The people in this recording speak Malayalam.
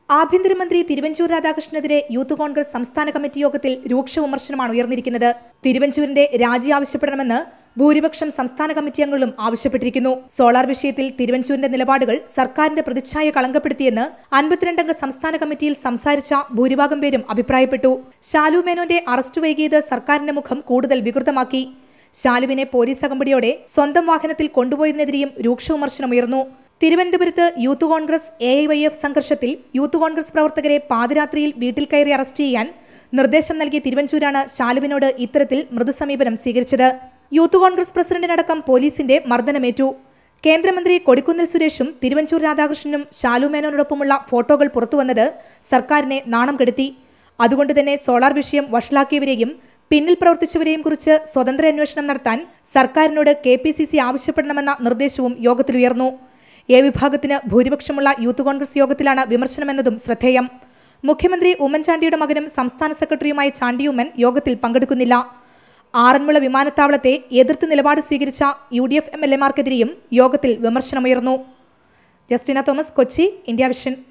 ആഭ്യന്തരമന്ത്രി തിരുവഞ്ചൂർ രാധാകൃഷ്ണനെതിരെ യൂത്ത് കോൺഗ്രസ് സംസ്ഥാന കമ്മിറ്റി യോഗത്തിൽ രൂക്ഷ വിമർശനമാണ് ഉയർന്നിരിക്കുന്നത് തിരുവഞ്ചൂരിന്റെ രാജി ആവശ്യപ്പെടണമെന്ന് ഭൂരിപക്ഷം സംസ്ഥാന കമ്മിറ്റി അംഗങ്ങളും ആവശ്യപ്പെട്ടിരിക്കുന്നു സോളാർ വിഷയത്തിൽ തിരുവഞ്ചൂരിന്റെ നിലപാടുകൾ സർക്കാരിന്റെ പ്രതിച്ഛായ കളങ്കപ്പെടുത്തിയെന്ന് അൻപത്തിരണ്ടംഗ സംസ്ഥാന കമ്മിറ്റിയിൽ സംസാരിച്ച ഭൂരിഭാഗം പേരും അഭിപ്രായപ്പെട്ടു ശാലു മേനോന്റെ അറസ്റ്റ് വൈകിയത് സർക്കാരിന്റെ മുഖം കൂടുതൽ വികൃതമാക്കി ശാലുവിനെ പോലീസ് അകമ്പടിയോടെ സ്വന്തം വാഹനത്തിൽ കൊണ്ടുപോയതിനെതിരെയും രൂക്ഷ വിമർശനമുയർന്നു തിരുവനന്തപുരത്ത് Youth Congress A I Y F സംഘർഷത്തിൽ യൂത്ത് കോൺഗ്രസ് പ്രവർത്തകരെ പാതിരാത്രിയിൽ വീട്ടിൽ കയറി അറസ്റ്റ് ചെയ്യാൻ നിർദ്ദേശം നൽകിയ തിരുവഞ്ചൂരാണ് ശാലുവിനോട് ഇത്തരത്തിൽ മൃദുസമീപനം സ്വീകരിച്ചത് യൂത്ത് കോൺഗ്രസ് പ്രസിഡന്റിനടക്കം പോലീസിന്റെ മർദ്ദനമേറ്റു കേന്ദ്രമന്ത്രി കൊടിക്കുന്നിൽ സുരേഷും തിരുവഞ്ചൂർ രാധാകൃഷ്ണനും ശാലു മേനോനോടൊപ്പമുള്ള ഫോട്ടോകൾ പുറത്തുവന്നത് സർക്കാരിനെ നാണം കെടുത്തി അതുകൊണ്ട് തന്നെ സോളാർ വിഷയം വഷളാക്കിയവരെയും പിന്നിൽ പ്രവർത്തിച്ചവരെയും കുറിച്ച് സ്വതന്ത്ര അന്വേഷണം നടത്താൻ സർക്കാരിനോട് കെ പി സി സി ആവശ്യപ്പെടണമെന്ന നിർദ്ദേശവും യോഗത്തിലുയർന്നു എ വിഭാഗത്തിന് ഭൂരിപക്ഷമുള്ള യൂത്ത് കോൺഗ്രസ് യോഗത്തിലാണ് വിമർശനമെന്നതും ശ്രദ്ധേയം മുഖ്യമന്ത്രി ഉമ്മൻചാണ്ടിയുടെ മകനും സംസ്ഥാന സെക്രട്ടറിയുമായ ചാണ്ടിയുമ്മൻ യോഗത്തിൽ പങ്കെടുക്കുന്നില്ല ആറന്മുള വിമാനത്താവളത്തെ എതിർത്ത് നിലപാട് സ്വീകരിച്ച U D F M L എമാർക്കെതിരെയും യോഗത്തിൽ വിമർശനമുയർന്നു ജസ്റ്റിന തോമസ് കൊച്ചി ഇന്ത്യ വിഷൻ